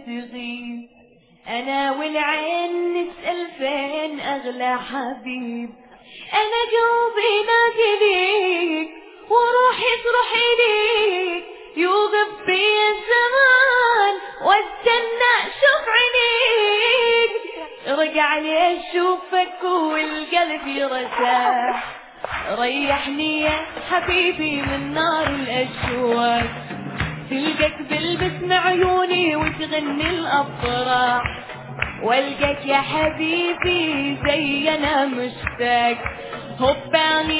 تغيب انا والعين نسأل فين اغلى حبيب انا قلبي نادي ليك وروحي تروح اليك يوقف بي الزمان واستنى اشوف عينيك رجع لي اشوفك والقلب يرتاح ريحني يا حبيبي من نار الاشواق تلقاك بالبسم عيوني وتغني الافراح والقاك يا حبيبي زي انا مشتاق هباني